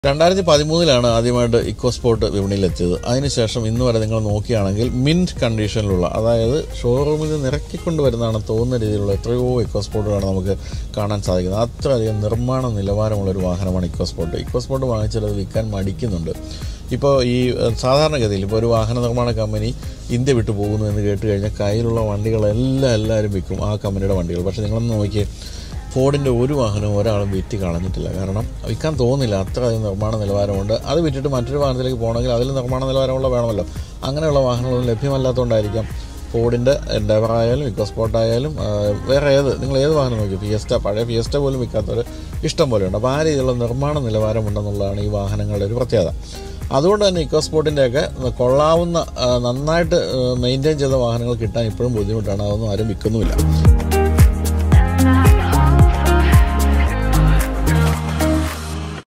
രണ്ടായിരത്തി പതിമൂന്നിലാണ് ആദ്യമായിട്ട് ഇക്കോസ്പോർട്ട് വിപണിയിലെത്തിയത് അതിനുശേഷം ഇന്ന് വരെ നിങ്ങൾ നോക്കുകയാണെങ്കിൽ മിൻറ്റ് കണ്ടീഷനിലുള്ള അതായത് ഷോറൂമിൽ നിന്ന് ഇറക്കിക്കൊണ്ട് വരുന്നതാണ് തോന്നുന്ന രീതിയിലുള്ള എത്രയോ ഇക്കോസ്പോർട്ടുകളാണ് നമുക്ക് കാണാൻ സാധിക്കുന്നത് അത്രയധികം നിർമ്മാണ നിലവാരമുള്ള ഒരു വാഹനമാണ് ഇക്കോസ്പോർട്ട് ഇക്കോസ്പോർട്ട് വാങ്ങിച്ചിട്ട് അത് വിൽക്കാൻ മടിക്കുന്നുണ്ട് ഇപ്പോൾ ഈ ഏഹ്, സാധാരണഗതിയിൽ ഇപ്പോൾ ഒരു വാഹന നിർമ്മാണ കമ്പനി ഇന്ത്യ വിട്ടു പോകുന്നു എന്ന് കേട്ട് കഴിഞ്ഞാൽ കയ്യിലുള്ള വണ്ടികളെല്ലാം എല്ലാവരും വിൽക്കും ആ കമ്പനിയുടെ വണ്ടികൾ പക്ഷേ നിങ്ങളൊന്ന് നോക്കിയേ ഫോർഡിൻ്റെ ഒരു വാഹനവും ഒരാളും വിറ്റ് കളഞ്ഞിട്ടില്ല കാരണം വിൽക്കാൻ തോന്നില്ല അത്ര അധികം നിർമ്മാണ നിലവാരമുണ്ട് അത് വിറ്റിട്ട് മറ്റൊരു വാഹനത്തിലേക്ക് പോകണമെങ്കിൽ അതിൽ നിർമ്മാണ നിലവാരമുള്ള വേണമല്ലോ അങ്ങനെയുള്ള വാഹനങ്ങളൊന്നും ലഭ്യമല്ലാത്തതുകൊണ്ടായിരിക്കാം ഫോർഡിൻ്റെ എൻഡവർ ആയാലും ഇക്കോസ്പോർട്ട് ആയാലും ആ, വേറെ ഏത് നിങ്ങൾ ഏത് വാഹനം നോക്കി ഫിയസ്റ്റ പഴയ ഫിയസ്റ്റ പോലും വിൽക്കാത്തവർ ഇഷ്ടം പോലെയുണ്ട് അപ്പോൾ ആ രീതിയിലുള്ള നിർമ്മാണ നിലവാരമുണ്ടെന്നുള്ളതാണ് ഈ വാഹനങ്ങളുടെ ഒരു പ്രത്യേകത അതുകൊണ്ട് തന്നെ ഇക്കോസ്പോർട്ടിൻ്റെയൊക്കെ കൊള്ളാവുന്ന ആ, നന്നായിട്ട് മെയിൻറ്റെയിൻ ചെയ്ത വാഹനങ്ങൾ കിട്ടാൻ ഇപ്പോഴും ബുദ്ധിമുട്ടാണ് അതൊന്നും ആരും വിൽക്കുന്നുമില്ല